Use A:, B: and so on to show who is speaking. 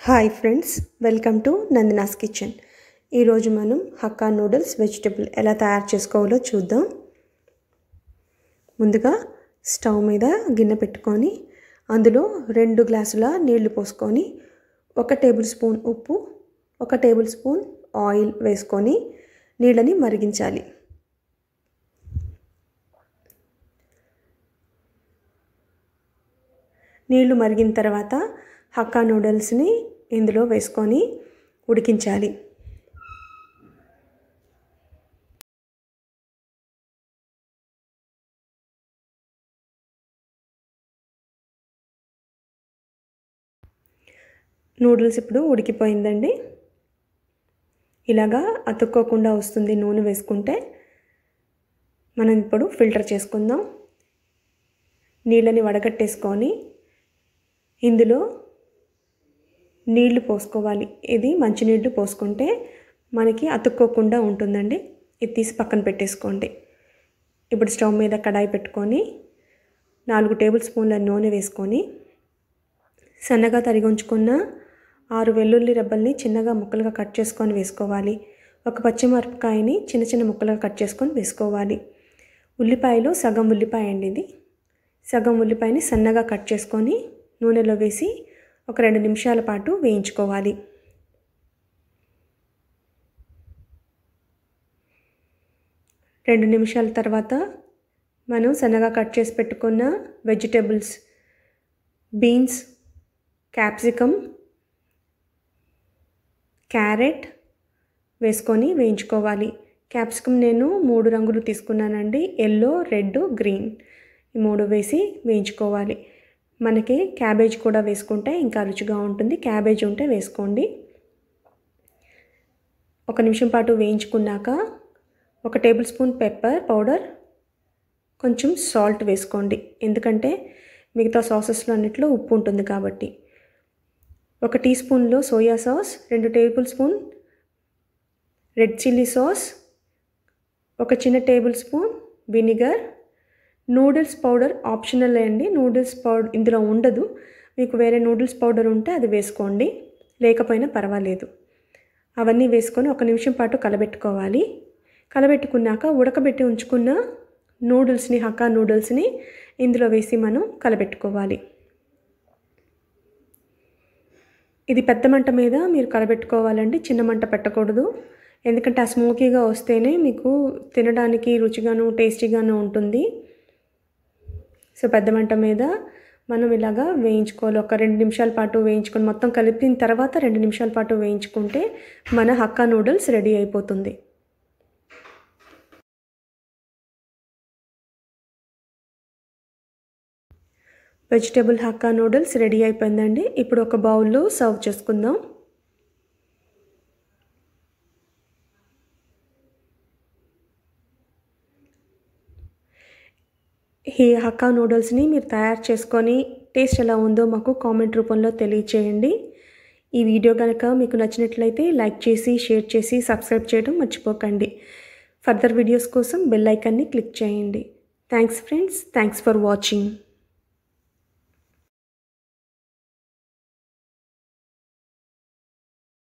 A: hi friends welcome to Nandina's kitchen ఈరోజు మనం hakka noodles vegetable ఎలా తయారు చేసుకోవాలో చూద్దాం ముందుగా స్టవ్ మీద గిన్నె పెట్టుకొని అందులో రెండు గ్లాసుల నీళ్లు పోసుకొని ఒక టేబుల్ స్పూన్ ఉప్పు ఒక టేబుల్ స్పూన్ ఆయిల్ వేసుకొని నీళ్ళని మరిగించాలి నీళ్లు మరిగిన తర్వాత హక్కా నూడిల్స్ని ఇందులో వేసుకొని ఉడికించాలి నూడిల్స్ ఇప్పుడు ఉడికిపోయిందండి ఇలాగా అతుక్కోకుండా వస్తుంది నూనె వేసుకుంటే మనం ఇప్పుడు ఫిల్టర్ చేసుకుందాం నీళ్ళని వడగట్టేసుకొని ఇందులో నీళ్లు పోసుకోవాలి ఇది మంచినీళ్ళు పోసుకుంటే మనకి అతుక్కోకుండా ఉంటుందండి ఇది తీసి పక్కన పెట్టేసుకోండి ఇప్పుడు స్టవ్ మీద కడాయి పెట్టుకొని నాలుగు టేబుల్ స్పూన్ల నూనె వేసుకొని సన్నగా తరిగి ఉంచుకున్న ఆరు వెల్లుల్లి రెబ్బల్ని చిన్నగా ముక్కలుగా కట్ చేసుకొని వేసుకోవాలి ఒక పచ్చిమిరపకాయని చిన్న చిన్న ముక్కలుగా కట్ చేసుకొని వేసుకోవాలి ఉల్లిపాయలు సగం ఉల్లిపాయ అండి ఇది సగం ఉల్లిపాయని సన్నగా కట్ చేసుకొని నూనెలో వేసి ఒక రెండు నిమిషాల పాటు వేయించుకోవాలి రెండు నిమిషాల తర్వాత మనం సన్నగా కట్ చేసి పెట్టుకున్న వెజిటేబుల్స్ బీన్స్ క్యాప్సికమ్ క్యారెట్ వేసుకొని వేయించుకోవాలి క్యాప్సికమ్ నేను మూడు రంగులు తీసుకున్నానండి ఎల్లో రెడ్ గ్రీన్ ఈ మూడు వేసి వేయించుకోవాలి మనకి క్యాబేజ్ కూడా వేసుకుంటే ఇంకా రుచిగా ఉంటుంది క్యాబేజ్ ఉంటే వేసుకోండి ఒక నిమిషం పాటు వేయించుకున్నాక ఒక టేబుల్ స్పూన్ పెప్పర్ పౌడర్ కొంచెం సాల్ట్ వేసుకోండి ఎందుకంటే మిగతా సాసెస్లో అన్నిట్లో ఉప్పు ఉంటుంది కాబట్టి ఒక టీ స్పూన్లో సోయా సాస్ రెండు tablespoon red chilli sauce ఒక చిన్న tablespoon vinegar noodles powder optional అండి నూడిల్స్ పౌడర్ ఇందులో ఉండదు మీకు వేరే నూడిల్స్ పౌడర్ ఉంటే అది వేసుకోండి లేకపోయినా పర్వాలేదు అవన్నీ వేసుకొని ఒక నిమిషం పాటు కలబెట్టుకోవాలి కలబెట్టుకున్నాక ఉడకబెట్టి ఉంచుకున్న నూడిల్స్ని హక్కా నూడిల్స్ని ఇందులో వేసి మనం కలబెట్టుకోవాలి ఇది పెద్ద మంట మీద మీరు కలబెట్టుకోవాలండి చిన్న మంట పెట్టకూడదు ఎందుకంటే ఆ స్మోకీగా వస్తేనే మీకు తినడానికి రుచిగాను టేస్టీగాను ఉంటుంది సో పెద్ద మంట మీద మనం ఇలాగా వేయించుకోవాలి ఒక రెండు నిమిషాల పాటు వేయించుకొని మొత్తం కలిపిన తర్వాత రెండు నిమిషాల పాటు వేయించుకుంటే మన హక్కా నూడిల్స్ రెడీ అయిపోతుంది వెజిటేబుల్ హక్కా నూడిల్స్ రెడీ అయిపోయిందండి ఇప్పుడు ఒక బౌల్లో సర్వ్ చేసుకుందాం ఈ హక్కా నూడిల్స్ని మీరు తయారు చేసుకొని టేస్ట్ ఎలా ఉందో మాకు కామెంట్ రూపంలో తెలియచేయండి ఈ వీడియో కనుక మీకు నచ్చినట్లయితే లైక్ చేసి షేర్ చేసి సబ్స్క్రైబ్ చేయడం మర్చిపోకండి ఫర్దర్ వీడియోస్ కోసం బెల్ ఐకాన్ని క్లిక్ చేయండి thanks friends thanks for watching